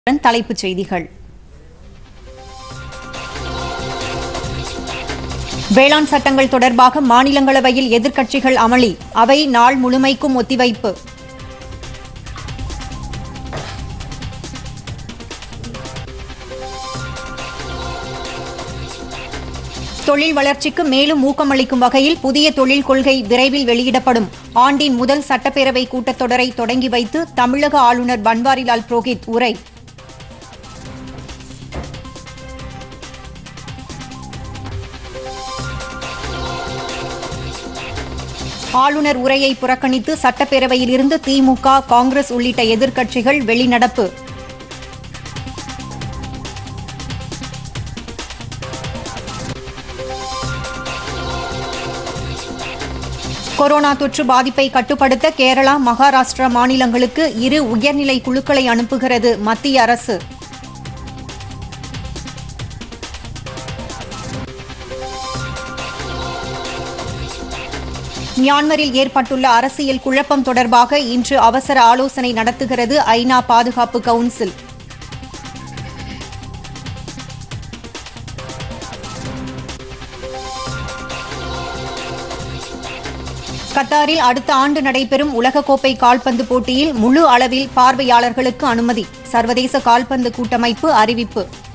உடன் தலைப்புச் செய்திகள் வேளாண் சட்டங்கள் தொடர்பாக மாநிலங்களவையில் எதிர்க்கட்சிகள் அமளி அவை நாள் முழுமைக்கும் ஒத்திவைப்பு தொழில் வளர்ச்சிக்கு மேலும் ஊக்கமளிக்கும் வகையில் புதிய தொழில் கொள்கை விரைவில் வெளியிடப்படும் ஆண்டின் முதல் சட்டப்பேரவை கூட்டத்தொடரை தொடங்கி வைத்து தமிழக ஆளுநர் பன்வாரிலால் புரோஹித் உரை ஆளுநர் உரையை புறக்கணித்து சட்டப்பேரவையில் இருந்து திமுக காங்கிரஸ் உள்ளிட்ட எதிர்க்கட்சிகள் வெளிநடப்பு கொரோனா தொற்று பாதிப்பை கட்டுப்படுத்த கேரளா மகாராஷ்டிரா மாநிலங்களுக்கு இரு உயர்நிலை குழுக்களை அனுப்புகிறது மத்திய அரசு மியான்மரில் ஏற்பட்டுள்ள அரசியல் குழப்பம் தொடர்பாக இன்று அவசர ஆலோசனை நடத்துகிறது ஐநா பாதுகாப்பு கவுன்சில் கத்தாரில் அடுத்த ஆண்டு நடைபெறும் உலகக்கோப்பை கால்பந்து போட்டியில் முழு அளவில் பார்வையாளர்களுக்கு அனுமதி சர்வதேச கால்பந்து கூட்டமைப்பு அறிவிப்பு